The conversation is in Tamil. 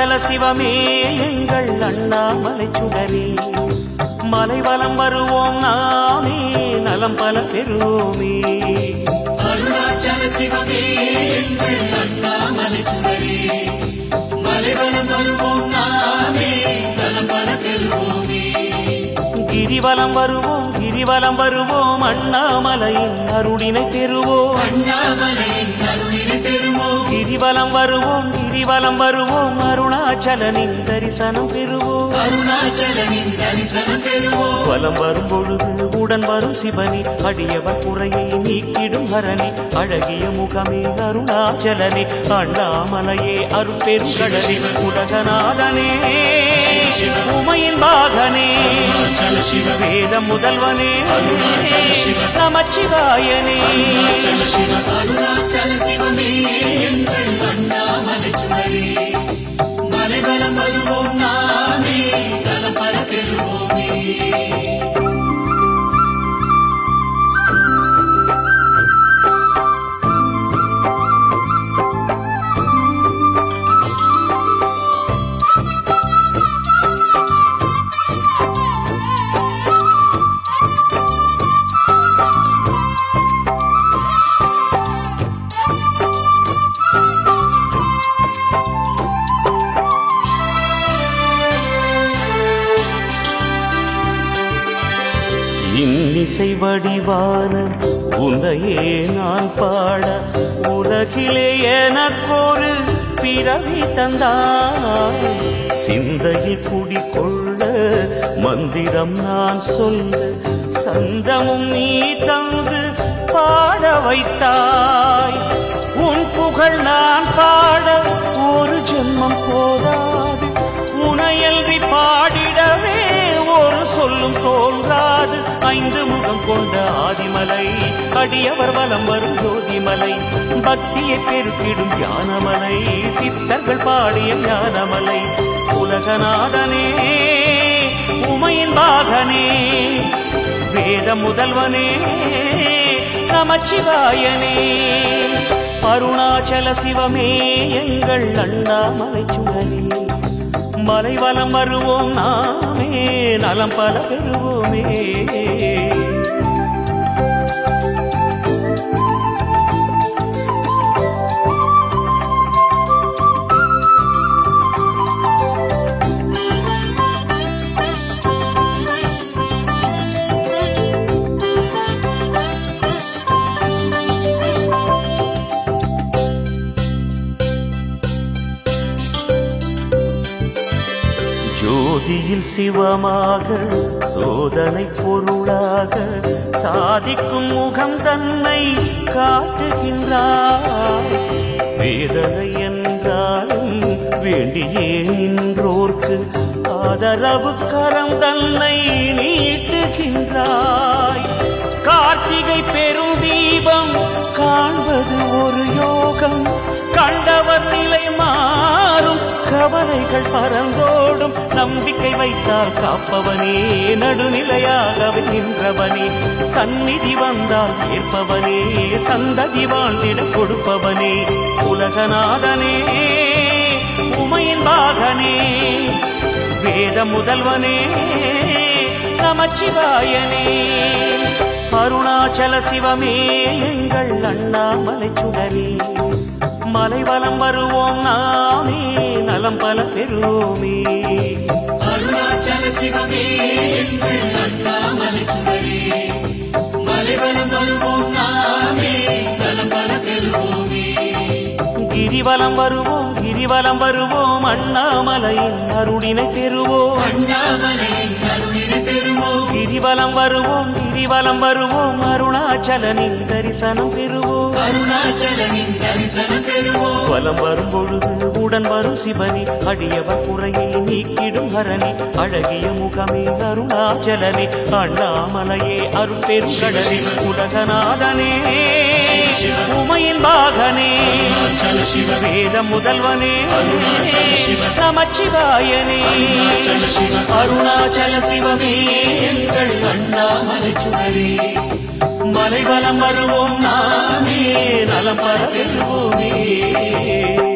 அருணாச்சல சிவமே எங்கள் அண்ணாமலை சுடரே மலைவலம் வருவோம் நாமே நலம் பல பெறுவோமே அருணாச்சல சிவமே எங்கள் அண்ணாமலை சுடரே மலைவலம் வருவோம் நாமே நலம் பல பெறுவோமே கிரிவலம் வருவோம் கிரிவலம் வருவோம் அண்ணாமலையின் அருளினை பெறுவோம் அண்ணாமலையின் அருளினை பெறுவோம் கிரிவலம் வருவோம் கிரிவலம் வருவோம் அருணாச்சலனின் தரிசனம் பெறுவோம் அருணாச்சலனின் தரிசனம் பெறுவோம் வலம் வரும் பொழுது உடன் வரும் சிவனி அடியவர் குறையை நீக்கிடும் ஹரணி அழகிய முகமே அருணாச்சலனே அண்ணாமலையே அருட்பெருங்கடலே உலகநாதனே உமையின் பாகனே அருணாச்சல சிவ வேத முதல்வனே அருணாச்சல சிவ நமச்சிவாயனே அருணாச்சல சிவ அருணாச்சல சிவமே எங்கள் அண்ணாமலை சுடரே மலைவலம் வருவோம் நாமே நலம் பல பெறுவோமே இன்னிசை வடிவான உன்னையே நான் பாட உலகிலே எனக்கொரு பிறவி தந்தாய் சிந்தையில் குடிகொள்ள மந்திரம் நான் சொல்ல சந்தமும் நீ தந்து பாட வைத்தாய் உன் புகழ் நான் பாட ஒரு ஜென்மம் போதாது உனையல்றி பாடிடவே ஒரு சொல்லும் தோன்றாது ஐந்து முகம் கொண்ட ஆதிமலை அடியவர் வலம் வரும் ஜோதிமலை பக்தியை பெருக்கிடும் ஞானமலை சித்தர்கள் பாடிய ஞானமலை உலகநாதனே உமையின் பாகனே வேத முதல்வனே நமச்சிவாயனே அருணாச்சல சிவமே எங்கள் அண்ணாமலை சுடரே மலைவலம் வருவோம் நாமே நலம் பல பெறுவோமே ஜோதியில் சிவமாக சோதனை பொருளாக சாதிக்கும் முகம் தன்னை காட்டுகின்றார் வேதனை என்றாலும் வேண்டியே நின்றோர்க்கு ஆதரவு கரம் தன்னை நீட்டுகின்றாய் கார்த்திகை பெருந்தீபம் காண்பது ஒரு யோகம் கண்டவர் நிலை மாறும் கவலைகள் பறந்தோடும் நம்பிக்கை வைத்தால் காப்பவனே நடுநிலையாகவே நின்றவனே சந்நிதி வந்தால் ஏற்பவனே சந்ததி வாழ்ந்திட கொடுப்பவனே உலகநாதனே உமையின் பாகனே வேத முதல்வனே நமச்சிவாயனே அருணாச்சல சிவமே எங்கள் அண்ணாமலை சுடரே மலைவலம் வருவோம் நாமே நலம் பல பெறுவோமே அருணாச்சல சிவமே எங்கள் அண்ணாமலை சுடரே மலைவலம் வருவோம் நாமே நலம் பல பெறுவோமே கிரிவலம் வருவோம் கிரிவலம் வருவோம் அண்ணாமலையின் அருளினை பெறுவோம் அண்ணாமலையின் அருளினை பெறுவோம் கிரிவலம் வருவோம் கிரிவலம் வருவோம் அருணாச்சலனின் தரிசனம் பெறுவோம் அருணாச்சலனின் தரிசனம் பெறுவோம் வலம் வரும் பொழுது உடன் வரும் சிவனி அடியவர் குறையை நீக்கிடும் ஹரணி அழகிய முகமே அருணாச்சலனே அண்ணாமலையே அருட்பெருங்கடலே உலகநாதனே உமையின் பாகனே அருணாச்சல சிவ வேத முதல்வனே அருணாச்சல சிவ நமச்சிவாயனே அருணாச்சல சிவ அருணாச்சல சிவமே எங்கள் அண்ணாமலை சுடரே மலைவலம் வருவோம் நாமே நலம் பர பெறுவோமே